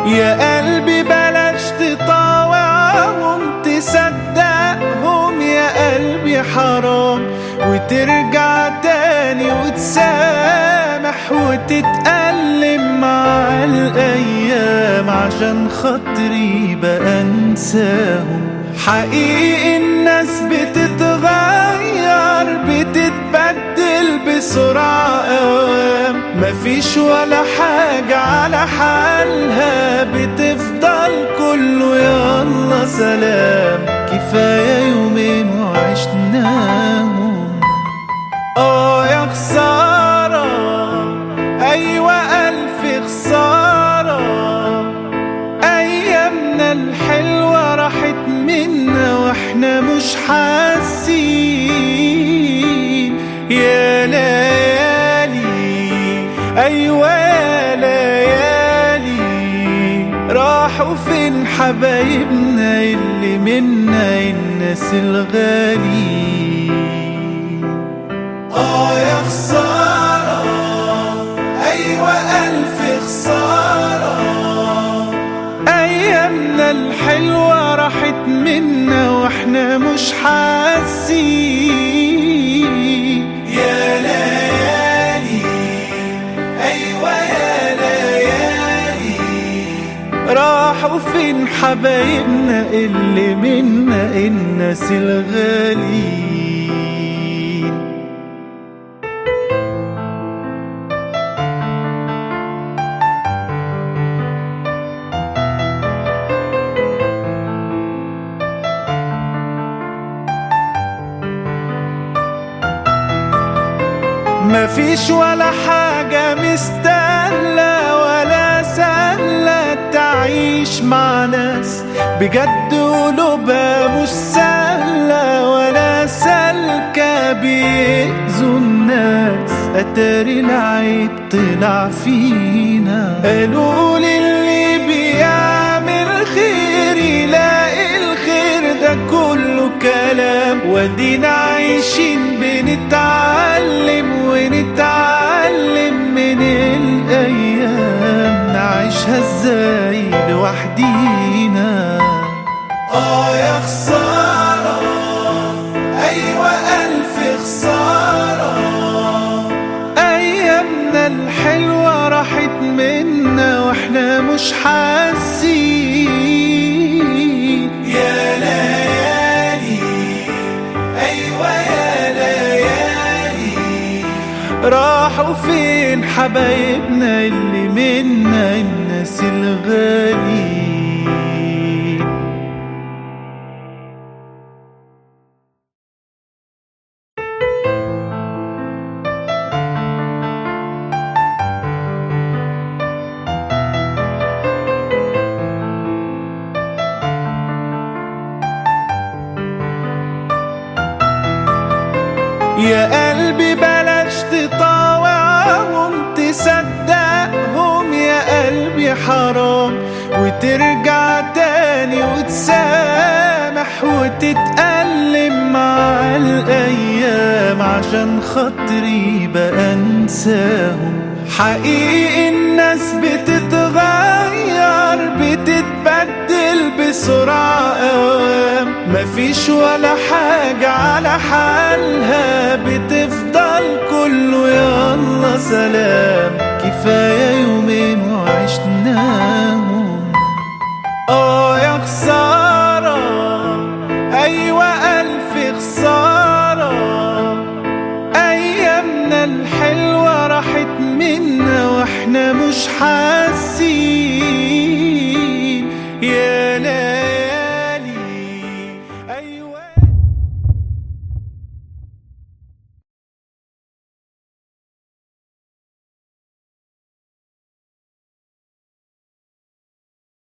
يا قلبي بلاش تطاوعهم تصدقهم يا قلبي حرام وترجع تاني وتسامح وتتألم مع الأيام عشان خاطري بقى أنساهم حقيقي الناس بتتغير بتتبدل بسرعة أوام مفيش ولا حاجة على حالها بتفضل كله يلا سلام كفاية يومين وعشناهم اه يا خسارة أيوة ألف خسارة أيامنا الحلوة راحت منا واحنا مش حاسين يا ليالي أيوة يا ليالي راحوا فين حبايبنا اللي منا الناس الغالي آه يا خسارة أيوة ألف خسارة أيامنا الحلوة راحت منا واحنا مش حاسين يا ليالي أيوة يا ليالي راحوا فين حبايبنا اللي منا الناس الغاليين مفيش ولا حاجة مستاهلة ولا سهلة تعيش مع ناس بجد قلوبها مش سهلة ولا سالكة بيأذوا الناس أتاري العيب طلع فينا قالوا لي اللي بيعمل خير يلاقي الخير ده كله كلام ودينا عايشين بنتعلم ونتعلم من الأيام نعيشها ازاي لوحدينا آه يا خسارة أيوة ألف خسارة أيامنا الحلوة راحت منا واحنا مش حاسين يا ليالي أيوة يا ليالي راحوا فين حبايبنا اللي منا الناس الغالي يا قلبي بلاش تطاوعهم تصدقهم يا قلبي حرام وترجع تاني وتسامح وتتألم مع الأيام عشان خاطري بقى أنساهم حقيقي الناس بتتغير بتتبدل بسرعة أوام مفيش ولا حاجة على حالها بتفضل كله يلا سلام كفاية يومين وعشناهم اه يا خسارة أيوة ألف خسارة أيامنا الحلوة راحت منا واحنا مش حاسين